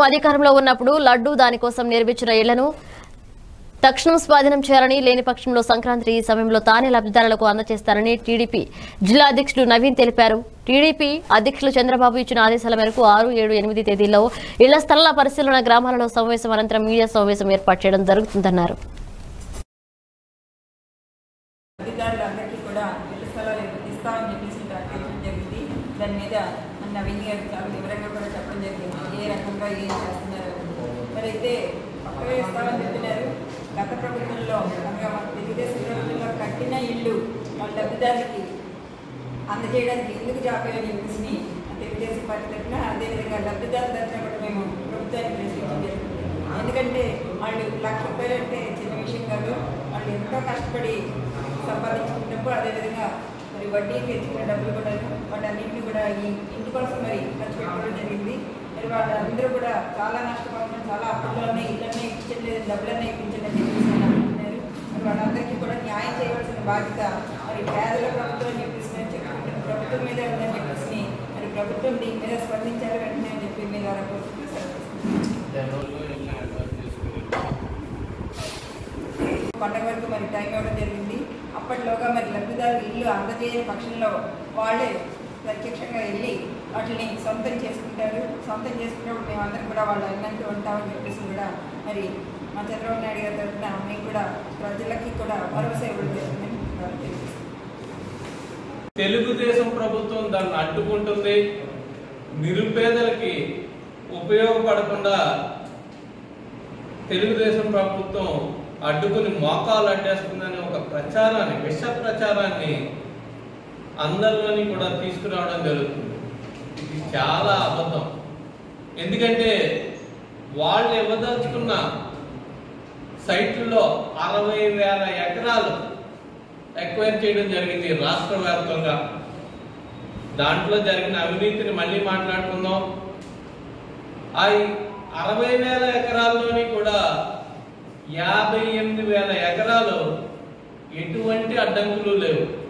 అధికారంలో ఉన్నప్పుడు లడ్డూ దానికోసం నిర్మించిన ఇళ్లను తక్షణం స్వాధీనం చేయాలని లేని పక్షంలో సంక్రాంతి ఈ సమయంలో తానే లబ్ధిదారులకు అందజేస్తారని టీడీపీ జిల్లా అధ్యక్షుడు నవీన్ తెలిపారు టీడీపీ అధ్యక్షులు చంద్రబాబు ఇచ్చిన ఆదేశాల మేరకు ఆరు ఏడు ఎనిమిది తేదీల్లో ఇళ్ల స్థలాల పరిశీలన గ్రామాలలో సమావేశం అనంతరం మీడియా సమావేశం ఏర్పాటు చేయడం జరుగుతుందన్నారు అధికారులందరికీ కూడా ఇళ్ల స్థలాలు ఇస్తామని చెప్పేసి ప్రకటించడం జరిగింది దాని మీద మన నవీన్ గారు చాలా వివరంగా కూడా చెప్పడం జరిగింది ఏ రకంగా ఏం చేస్తున్నారు మరి అయితే పక్కనే ఇస్తామని చెప్తున్నారు గత ప్రభుత్వంలో అనగా మన తెలుగుదేశం ప్రభుత్వంలో కట్టిన ఇల్లు వాళ్ళ లబ్ధిదారులకి అందజేయడానికి ఎందుకు జాప్యం చెప్పేసి తెలుగుదేశం పార్టీ తరఫున అదేవిధంగా లబ్ధిదారుల తరఫున కూడా మేము ప్రభుత్వానికి ప్రశ్నించడం జరిగింది ఎందుకంటే వాళ్ళు లక్ష రూపాయలు అంటే చిన్న విషయం కాదు వాళ్ళు ఎంతో కష్టపడి సంపాదించుకున్నప్పుడు అదేవిధంగా మరి వడ్డీకి తెచ్చుకున్న డబ్బులు కూడా వాటన్నింటినీ కూడా ఈ ఇంటి కోసం మరి ఖర్చు పెట్టుకోవడం జరిగింది మరి వాళ్ళందరూ కూడా చాలా నష్టపోతున్నాం చాలా అప్పుల్లో ఉన్నాయి ఇళ్ళన్నీ ఇప్పించలేదు డబ్బులన్నీ ఇప్పించండి అని చెప్పేసి అని అంటున్నారు మరి వాళ్ళందరికీ కూడా న్యాయం చేయవలసిన బాధ్యత మరి పేదల ప్రభుత్వం అని చెప్పేసి నేను చెప్పుకుంటున్న ప్రభుత్వం మీద ఉందని చెప్పేసి మరి ప్రభుత్వం దీని మీద స్పందించాలి వెంటనే అని చెప్పి మీ ద్వారా కోరుకుంటూ సెలవు పండగ వరకు మరి టైం ఇవ్వడం జరిగింది అప్పటిలోగా మరి లబ్ధిదారులు ఇల్లు అందజేయని పక్షంలో వాళ్ళే ప్రత్యక్షంగా వెళ్ళి వాటిని సొంతం చేసుకుంటారు సొంతం చేసుకున్నప్పుడు మేమందరం కూడా వాళ్ళు అన్నంటూ ఉంటామని చెప్పేసి కూడా మరి మా చంద్రబాబు నాయుడు గారి తరఫున మేము కూడా ప్రజలకి కూడా భరోసా ఇవ్వడం జరిగిందని వారు తెలియజేస్తున్నారు. తెలుగుదేశం ప్రభుత్వం దాన్ని అడ్డుకుంటుంది నిరుపేదలకి ఉపయోగపడకుండా తెలుగుదేశం ప్రభుత్వం అడ్డుకుని మోకాలు అడ్డేస్తుందనే ఒక ప్రచారాన్ని విష ప్రచారాన్ని అందరిలోని కూడా తీసుకురావడం జరుగుతుంది ఇది చాలా అబద్ధం ఎందుకంటే వాళ్ళు ఇవ్వదలుచుకున్న సైట్లలో అరవై వేల ఎకరాలు ఎక్వైర్ చేయడం జరిగింది రాష్ట్ర వ్యాప్తంగా దాంట్లో జరిగిన అవినీతిని మళ్ళీ మాట్లాడుకుందాం ఆ అరవై వేల ఎకరాల్లోని కూడా యాభై ఎనిమిది వేల ఎకరాలు ఎటువంటి అడ్డంకులు లేవు